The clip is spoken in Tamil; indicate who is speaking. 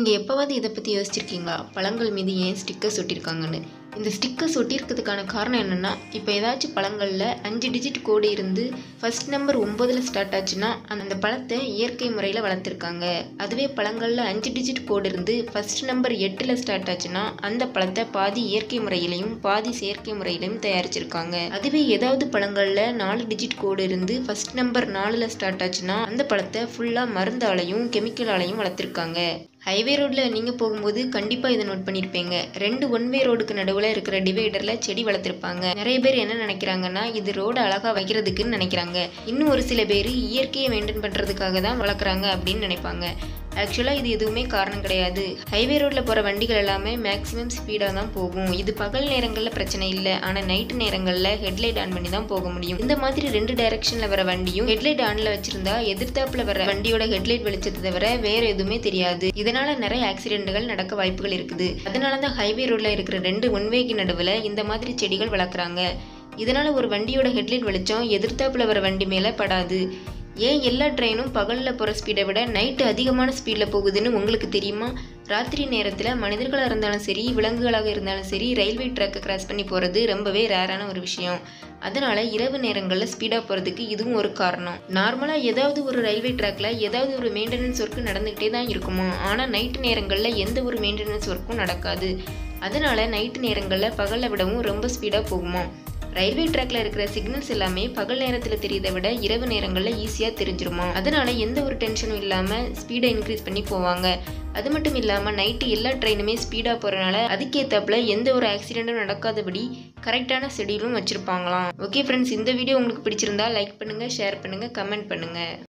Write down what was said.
Speaker 1: நீங்கள் எப்போவாவது இதை பற்றி யோசிச்சிருக்கீங்களா பழங்கள் மீது ஏன் ஸ்டிக்கர்ஸ் ஒட்டியிருக்காங்கன்னு இந்த ஸ்டிக்கர்ஸ் ஒட்டியிருக்கிறதுக்கான காரணம் என்னென்னா இப்போ ஏதாச்சும் பழங்களில் அஞ்சு டிஜிட் கோடு இருந்து ஃபர்ஸ்ட் நம்பர் ஒம்போதில் ஸ்டார்ட் ஆச்சுன்னா அந்த பழத்தை இயற்கை முறையில் வளர்த்துருக்காங்க அதுவே பழங்களில் அஞ்சு டிஜிட் கோடு இருந்து ஃபர்ஸ்ட் நம்பர் எட்டில் ஸ்டார்ட் ஆச்சுன்னா அந்த பழத்தை பாதி இயற்கை முறையிலையும் பாதி செயற்கை முறையிலையும் தயாரிச்சிருக்காங்க அதுவே ஏதாவது பழங்களில் நாலு டிஜிட் கோடு இருந்து ஃபர்ஸ்ட் நம்பர் நாலில் ஸ்டார்ட் ஆச்சுன்னா அந்த பழத்தை ஃபுல்லாக மருந்தாலையும் கெமிக்கலாலையும் வளர்த்துருக்காங்க ஹைவே ரோட்டில் நீங்கள் போகும்போது கண்டிப்பாக இதை நோட் பண்ணியிருப்பீங்க ரெண்டு ஒன் வே ரோடுக்கு நடுவில் இருக்கிற டிவைடரில் செடி வளர்த்துருப்பாங்க நிறைய பேர் என்ன நினைக்கிறாங்கன்னா இது ரோடு அழகாக வைக்கிறதுக்குன்னு நினைக்கிறாங்க இன்னும் ஒரு சில பேர் இயற்கையை மெயின்டைன் பண்ணுறதுக்காக தான் வளர்க்குறாங்க அப்படின்னு நினைப்பாங்க ஆக்சுவலாக இது எதுவுமே காரணம் கிடையாது ஹைவே ரோட்டில் போகிற வண்டிகள் எல்லாமே மேக்ஸிமம் ஸ்பீடாக தான் போகும் இது பகல் நேரங்களில் பிரச்சனை இல்லை ஆனால் நைட்டு நேரங்களில் ஹெட்லைட் ஆன் பண்ணி தான் போக முடியும் இந்த மாதிரி ரெண்டு டைரக்ஷனில் வர வண்டியும் ஹெட்லைட் ஆனில் வச்சிருந்தா எதிர்த்தாப்புல வர வண்டியோட ஹெட்லைட் வெளிச்சத்தை தவிர வேற எதுவுமே தெரியாது இதனால நிறைய ஆக்சிடென்ட்கள் நடக்க வாய்ப்புகள் இருக்குது அதனால தான் ஹைவே ரோட்டில் இருக்கிற ரெண்டு ஒன்வேக்கு நடுவில் இந்த மாதிரி செடிகள் வளர்க்குறாங்க இதனால ஒரு வண்டியோட ஹெட்லைட் வெளிச்சம் எதிர்த்தாப்புல வர வண்டி மேலே படாது ஏன் எல்லா ட்ரெயினும் பகலில் போகிற ஸ்பீடை விட நைட்டு அதிகமான ஸ்பீடில் போகுதுன்னு உங்களுக்கு தெரியுமா ராத்திரி நேரத்தில் மனிதர்களாக இருந்தாலும் சரி விலங்குகளாக இருந்தாலும் சரி ரயில்வே ட்ராக்கை கிராஸ் பண்ணி போகிறது ரொம்பவே ரேரான ஒரு விஷயம் அதனால் இரவு நேரங்களில் ஸ்பீடாக போகிறதுக்கு இதுவும் ஒரு காரணம் நார்மலாக ஏதாவது ஒரு ரயில்வே ட்ராக்ல ஏதாவது ஒரு மெயின்டெனன்ஸ் ஒர்க்கு நடந்துக்கிட்டே தான் இருக்குமா ஆனால் நைட்டு நேரங்களில் எந்த ஒரு மெயின்டெனன்ஸ் ஒர்க்கும் நடக்காது அதனால் நைட்டு நேரங்களில் பகலை விடவும் ரொம்ப ஸ்பீடாக போகுமா ரயில்வே ட்ராக்ல இருக்கிற சிக்னல்ஸ் எல்லாமே பகல் நேரத்தில் தெரியுதை விட இரவு நேரங்களில் ஈஸியாக தெரிஞ்சிருமா அதனால எந்த ஒரு டென்ஷனும் இல்லாமல் ஸ்பீடை இன்க்ரீஸ் பண்ணி போவாங்க அது மட்டும் இல்லாமல் நைட்டு எல்லா ட்ரெயினுமே ஸ்பீடாக போகிறனால அதுக்கேற்றாப்புல எந்த ஒரு ஆக்சிடென்ட்டும் நடக்காதபடி கரெக்டான ஷெடியூலும் வச்சுருப்பாங்களாம் ஓகே ஃப்ரெண்ட்ஸ் இந்த வீடியோ உங்களுக்கு பிடிச்சிருந்தா லைக் பண்ணுங்கள் ஷேர் பண்ணுங்கள் கமெண்ட் பண்ணுங்கள்